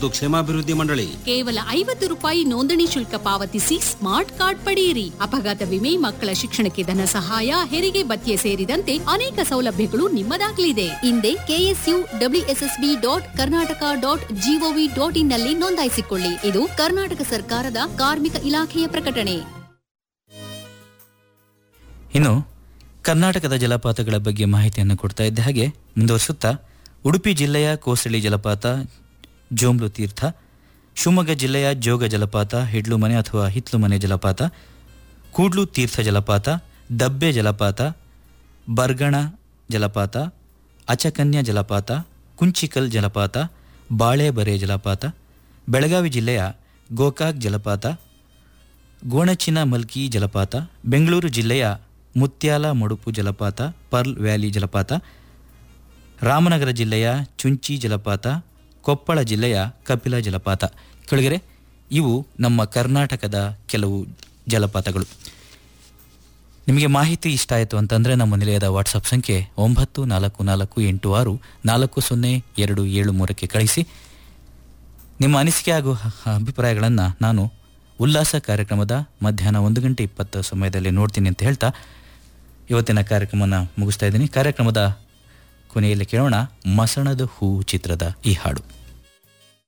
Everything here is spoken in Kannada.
ಕ್ಷೇಮಾಭಿವೃದ್ಧಿ ಮಂಡಳಿ ಕೇವಲ ಐವತ್ತು ರೂಪಾಯಿ ನೋಂದಣಿ ಶುಲ್ಕ ಪಾವತಿಸಿ ಸ್ಮಾರ್ಟ್ ಕಾರ್ಡ್ ಪಡೆಯಿರಿ ಅಪಘಾತ ವಿಮೆ ಮಕ್ಕಳ ಶಿಕ್ಷಣಕ್ಕೆ ಧನ ಸಹಾಯ ಹೆರಿಗೆ ಭತ್ಯೆ ಸೇರಿದಂತೆ ಅನೇಕ ಸೌಲಭ್ಯಗಳು ನಿಮ್ಮದಾಗಲಿದೆ ಹಿಂದೆ KSU WSSB dot Karnataka dot GOV dot in ನಲ್ಲಿ ನೋಂದಾಯಿಸಿಕೊಳ್ಳಿ ಇದು ಕರ್ನಾಟಕ ಸರ್ಕಾರದ ಕಾರ್ಮಿಕ ಇಲಾಖೆಯ ಪ್ರಕಟಣೆ ಇನ್ನು ಕರ್ನಾಟಕದ ಜಲಪಾತಗಳ ಬಗ್ಗೆ ಮಾಹಿತಿಯನ್ನು ಕೊಡ್ತಾ ಇದ್ದ ಹಾಗೆ ಮುಂದುವರಿಸುತ್ತಾ ಉಡುಪಿ ಜಿಲ್ಲೆಯ ಕೋಸಳಿ ಜಲಪಾತ ಜೋಮ್ಲು ತೀರ್ಥ ಶಿವಮೊಗ್ಗ ಜಿಲ್ಲೆಯ ಜೋಗ ಜಲಪಾತ ಹಿಡ್ಲುಮನೆ ಅಥವಾ ಹಿತ್ಲುಮನೆ ಜಲಪಾತ ಕೂಡ್ಲು ತೀರ್ಥ ಜಲಪಾತ ದಬ್ಬೆ ಜಲಪಾತ ಬರ್ಗಣ ಜಲಪಾತ ಅಚಕನ್ಯ ಜಲಪಾತ ಕುಂಚಿಕಲ್ ಜಲಪಾತ ಬಾಳೆಬರೆ ಜಲಪಾತ ಬೆಳಗಾವಿ ಜಿಲ್ಲೆಯ ಗೋಕಾಕ್ ಜಲಪಾತ ಗೋಣಚಿನ ಮಲ್ಕಿ ಜಲಪಾತ ಬೆಂಗಳೂರು ಜಿಲ್ಲೆಯ ಮುತ್ಯಾಲ ಮಡುಪು ಜಲಪಾತ ಪರ್ಲ್ ವ್ಯಾಲಿ ಜಲಪಾತ ರಾಮನಗರ ಜಿಲ್ಲೆಯ ಚುಂಚಿ ಜಲಪಾತ ಕೊಪ್ಪಳ ಜಿಲ್ಲೆಯ ಕಪಿಲ ಜಲಪಾತ ಕೆಳಗರೆ ಇವು ನಮ್ಮ ಕರ್ನಾಟಕದ ಕೆಲವು ಜಲಪಾತಗಳು ನಿಮಗೆ ಮಾಹಿತಿ ಇಷ್ಟ ಆಯಿತು ಅಂತಂದರೆ ನಮ್ಮ ನಿಲಯದ ವಾಟ್ಸಪ್ ಸಂಖ್ಯೆ ಒಂಬತ್ತು ನಾಲ್ಕು ನಾಲ್ಕು ಎಂಟು ಆರು ನಾಲ್ಕು ಸೊನ್ನೆ ಎರಡು ಏಳು ಮೂರಕ್ಕೆ ಕಳಿಸಿ ನಿಮ್ಮ ಅನಿಸಿಕೆ ಹಾಗೂ ಹ- ಅಭಿಪ್ರಾಯಗಳನ್ನು ನಾನು ಉಲ್ಲಾಸ ಕಾರ್ಯಕ್ರಮದ ಮಧ್ಯಾಹ್ನ ಒಂದು ಗಂಟೆ ಇಪ್ಪತ್ತು ಸಮಯದಲ್ಲಿ ನೋಡ್ತೀನಿ ಅಂತ ಹೇಳ್ತಾ ಇವತ್ತಿನ ಕಾರ್ಯಕ್ರಮನ ಮುಗಿಸ್ತಾ ಇದ್ದೀನಿ ಕಾರ್ಯಕ್ರಮದ ಕೊನೆಯಲ್ಲಿ ಕೇಳೋಣ ಮಸಣದ ಹೂ ಚಿತ್ರದ ಈ ಹಾಡು